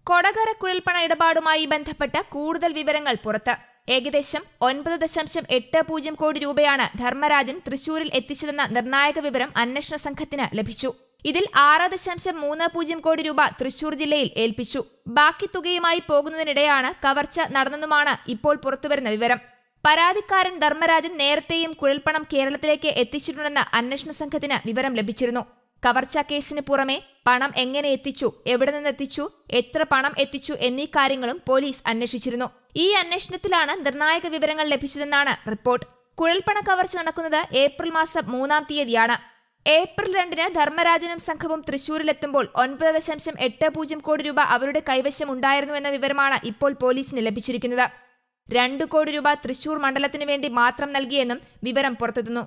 കൊടകര കുഴൽപ്പണ ഇടപാടുമായി ബന്ധപ്പെട്ട കൂടുതൽ വിവരങ്ങൾ പുറത്ത് ഏകദേശം ഒൻപത് ദശാംശം എട്ട് പൂജ്യം കോടി രൂപയാണ് ധർമ്മരാജൻ തൃശൂരിൽ എത്തിച്ചതെന്ന നിർണായക വിവരം അന്വേഷണ സംഘത്തിന് ലഭിച്ചു ഇതിൽ ആറ് ദശാംശം മൂന്ന് പൂജ്യം കോടി രൂപ തൃശൂർ ജില്ലയിൽ ഏൽപ്പിച്ചു ബാക്കി തുകയുമായി പോകുന്നതിനിടെയാണ് കവർച്ച നടന്നെന്നുമാണ് ഇപ്പോൾ പുറത്തുവരുന്ന വിവരം പരാതിക്കാരൻ ധർമ്മരാജൻ നേരത്തെയും കുഴൽപ്പണം കേരളത്തിലേക്ക് എത്തിച്ചിട്ടുണ്ടെന്ന് അന്വേഷണ സംഘത്തിന് വിവരം ലഭിച്ചിരുന്നു കവർച്ചാ കേസിന് പുറമെ പണം എങ്ങനെ എത്തിച്ചു എവിടെ നിന്ന് എത്തിച്ചു എത്ര പണം എത്തിച്ചു എന്നീ കാര്യങ്ങളും പോലീസ് അന്വേഷിച്ചിരുന്നു ഈ അന്വേഷണത്തിലാണ് നിർണായക വിവരങ്ങൾ ലഭിച്ചതെന്നാണ് റിപ്പോർട്ട് കുഴൽപ്പണ കവർച്ച നടക്കുന്നത് ഏപ്രിൽ മാസം മൂന്നാം തീയതിയാണ് ഏപ്രിൽ രണ്ടിന് ധർമ്മരാജനും സംഘവും തൃശൂരിലെത്തുമ്പോൾ ഒൻപത് ദശാംശം എട്ട് പൂജ്യം കോടി രൂപ അവരുടെ കൈവശം ഉണ്ടായിരുന്നു എന്ന വിവരമാണ് ഇപ്പോൾ പോലീസിന് ലഭിച്ചിരിക്കുന്നത് രണ്ടു കോടി രൂപ തൃശൂർ മണ്ഡലത്തിന് വേണ്ടി മാത്രം നൽകിയെന്നും വിവരം പുറത്തെത്തുന്നു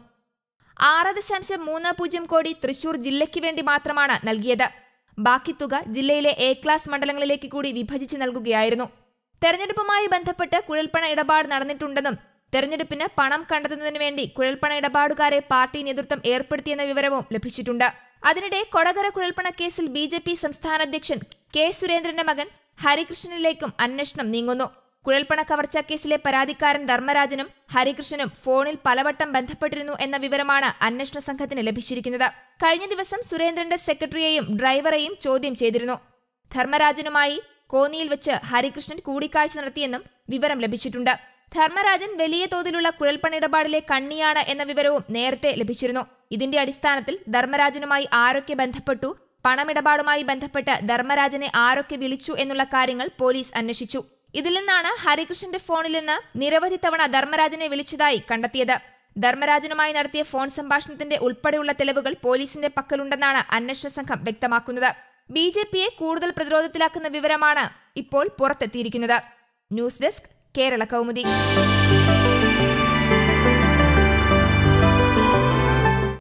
ആറ് ദശാംശം മൂന്ന് പൂജ്യം കോടി തൃശൂർ ജില്ലയ്ക്ക് വേണ്ടി മാത്രമാണ് നൽകിയത് ബാക്കി തുക ജില്ലയിലെ എ ക്ലാസ് മണ്ഡലങ്ങളിലേക്ക് കൂടി വിഭജിച്ച് നൽകുകയായിരുന്നു തെരഞ്ഞെടുപ്പുമായി ബന്ധപ്പെട്ട് കുഴൽപ്പണ ഇടപാട് നടന്നിട്ടുണ്ടെന്നും തെരഞ്ഞെടുപ്പിന് പണം കണ്ടെത്തുന്നതിന് വേണ്ടി കുഴൽപ്പണ ഇടപാടുകാരെ പാർട്ടി നേതൃത്വം ഏർപ്പെടുത്തിയെന്ന വിവരവും ലഭിച്ചിട്ടുണ്ട് അതിനിടെ കൊടകര കുഴൽപ്പണ കേസിൽ ബി ജെ പി സംസ്ഥാന അധ്യക്ഷൻ കെ സുരേന്ദ്രന്റെ മകൻ ഹരികൃഷ്ണനിലേക്കും അന്വേഷണം നീങ്ങുന്നു കുഴൽപ്പണ കവർച്ചാ കേസിലെ പരാതിക്കാരൻ ധർമ്മരാജനും ഹരികൃഷ്ണനും ഫോണിൽ പലവട്ടം ബന്ധപ്പെട്ടിരുന്നു എന്ന വിവരമാണ് അന്വേഷണ സംഘത്തിന് ലഭിച്ചിരിക്കുന്നത് കഴിഞ്ഞ ദിവസം സുരേന്ദ്രന്റെ സെക്രട്ടറിയെയും ഡ്രൈവറെയും ചോദ്യം ചെയ്തിരുന്നു ധർമ്മരാജനുമായി കോന്നിയിൽ വെച്ച് ഹരികൃഷ്ണൻ കൂടിക്കാഴ്ച നടത്തിയെന്നും വിവരം ലഭിച്ചിട്ടുണ്ട് ധർമ്മരാജൻ വലിയ തോതിലുള്ള കുഴൽപ്പണ ഇടപാടിലെ കണ്ണിയാണ് എന്ന വിവരവും നേരത്തെ ലഭിച്ചിരുന്നു ഇതിന്റെ അടിസ്ഥാനത്തിൽ ധർമ്മരാജനുമായി ആരൊക്കെ ബന്ധപ്പെട്ടു പണമിടപാടുമായി ബന്ധപ്പെട്ട് ധർമ്മരാജനെ ആരൊക്കെ വിളിച്ചു എന്നുള്ള കാര്യങ്ങൾ പോലീസ് അന്വേഷിച്ചു ഇതിൽ നിന്നാണ് ഹരികൃഷ്ണന്റെ ഫോണിൽ നിന്ന് നിരവധി തവണ ധർമ്മരാജനെ വിളിച്ചതായി കണ്ടെത്തിയത് ധർമ്മരാജനുമായി നടത്തിയ ഫോൺ സംഭാഷണത്തിന്റെ ഉൾപ്പെടെയുള്ള തെളിവുകൾ പോലീസിന്റെ പക്കലുണ്ടെന്നാണ് അന്വേഷണ സംഘം വ്യക്തമാക്കുന്നത് ബി ജെ പിയെ കൂടുതൽ പ്രതിരോധത്തിലാക്കുന്ന വിവരമാണ് ഇപ്പോൾ പുറത്തെത്തിയിരിക്കുന്നത് ന്യൂസ് ഡെസ്ക് കേരള കൗമുദി